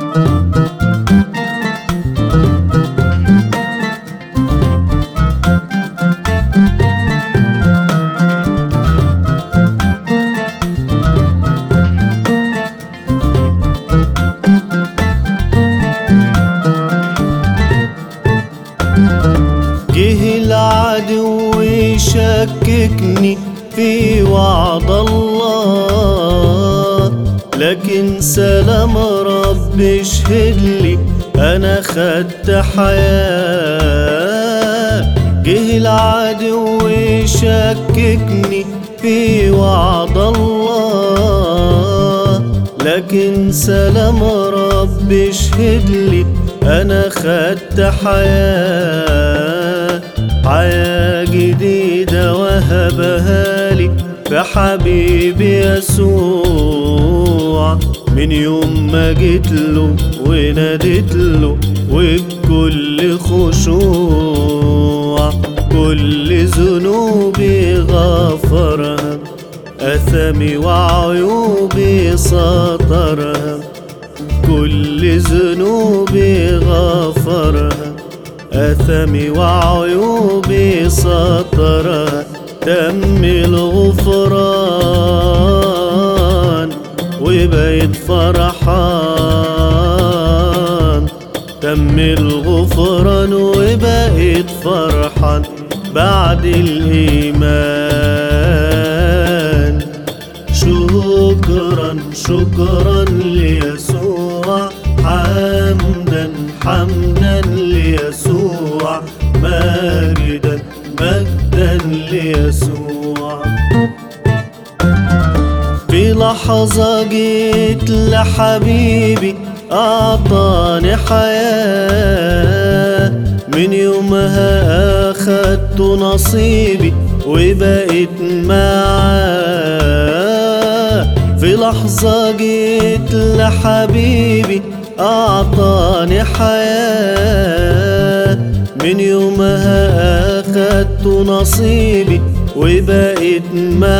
جه العدو يشككني في وعد الله لكن سلام رب اشهد لي انا خدت حياة جه العدو يشككني في وعد الله لكن سلام رب اشهد لي انا خدت حياة حياة جديدة وهبها لي بحبيبي يسوع من يوم ما جيت له وناديت له وبكل خشوع كل ذنوبي غفرها أثمي وعيوبي سطرها كل ذنوبي غفرها أثمي وعيوبي سطرها دم الغفران وبقيت فرحان دم الغفران وبقيت فرحان بعد الإيمان شكرا شكرا ليسوع حمدا حمدا ليسوع مجدا مجدا ليسوع في لحظة جيت لحبيبي أعطاني حياة من يومها أخدت نصيبي وبقيت معاه في لحظة جيت لحبيبي أعطاني حياة من يومها أخدت نصيبي وبقيت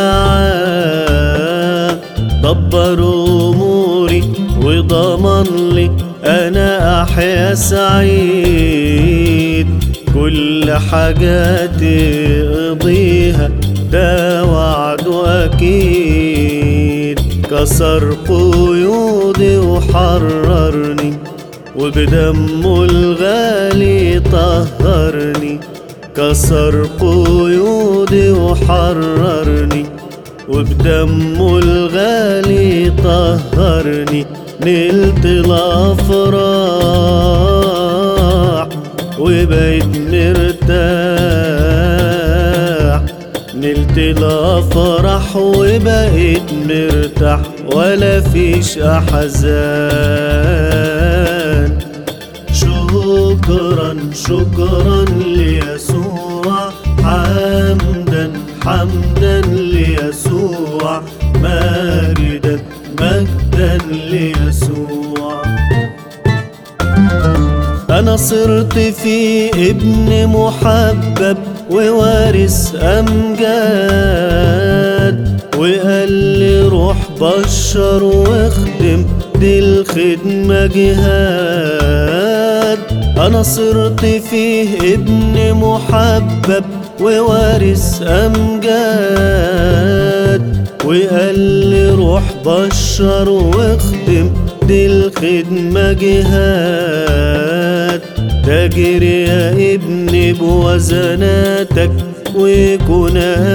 معاه دبر أموري وضمن لي أنا أحيا سعيد كل حاجاتي اقضيها ده وعده أكيد كسر قيودي وحررني وبدمه الغالي طهرني كسر قيودي وحررني وبدمه الغالي طهرني نلت الافراح وبقيت مرتاح نلت الافراح وبقيت مرتاح ولا فيش احزان شكرا شكرا ليسوع حمدا حمدا ليسوع مجدا مجدا ليسوع أنا صرت في ابن محبب ووارث أمجاد وقال لي روح بشر واخدم دي الخدمة جهاد أنا صرت فيه ابن محبب ووارث أمجاد وقال لي روح بشر واخدم دي الخدمة جهاد تاجر يا ابني بوزناتك وكن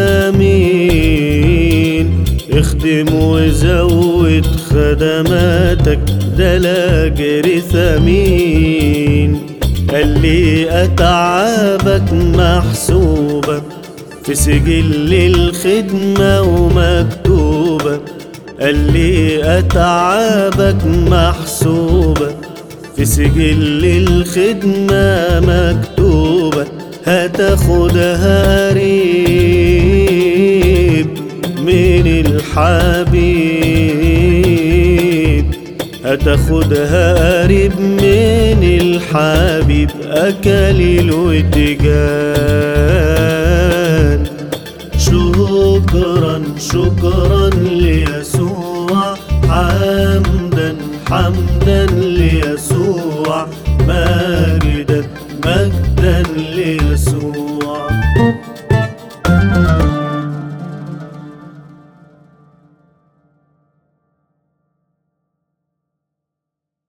امين اخدم وزود خدماتك ده لاجر ثمين قال لي اتعابك محسوبة في سجل الخدمة ومكتوبة قال لي أتعابك محسوبة في سجل الخدمة مكتوبة هتاخدها قريب من الحبيب هتاخدها قريب من الحبيب أكاليل وتجان شكرا شكرا ليسوع حمدا حمدا ليسوع ماجدا مجدا ليسوع